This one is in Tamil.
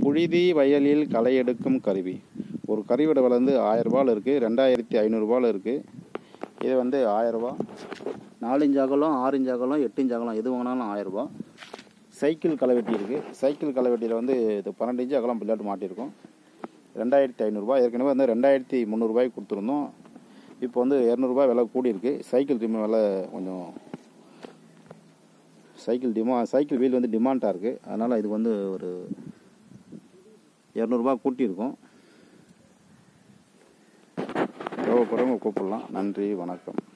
புழுதி வயலில் களை எடுக்கும் கருவி ஒரு கருவியோட விலை வந்து ஆயிரரூபாவில் இருக்குது ரெண்டாயிரத்தி ஐநூறுரூபாவில் இருக்குது இது வந்து ஆயிரரூபா நாலு இன்ச் அகலம் ஆறு இன்ச் அகலம் எட்டு இன்ச் அகலம் எது வாங்கினாலும் ஆயிரரூபா சைக்கிள் களைவெட்டி இருக்குது சைக்கிள் களைவெட்டியில் வந்து இது பன்னெண்டு இன்ச் அகலம் பிள்ளாட்டு மாட்டியிருக்கோம் ரெண்டாயிரத்தி ஐநூறுரூபா ஏற்கனவே வந்து ரெண்டாயிரத்தி முந்நூறுரூபாய்க்கு கொடுத்துருந்தோம் இப்போ வந்து இரநூறுபா விலை கூடியிருக்கு சைக்கிள் ரிம் விலை கொஞ்சம் சைக்கிள் டிமா சைக்கிள் வீல் வந்து டிமாண்டாக இருக்குது அதனால் இது வந்து ஒரு இரநூறுபா கூட்டியிருக்கோம் தேவைப்படுறவங்க கூப்பிடலாம் நன்றி வணக்கம்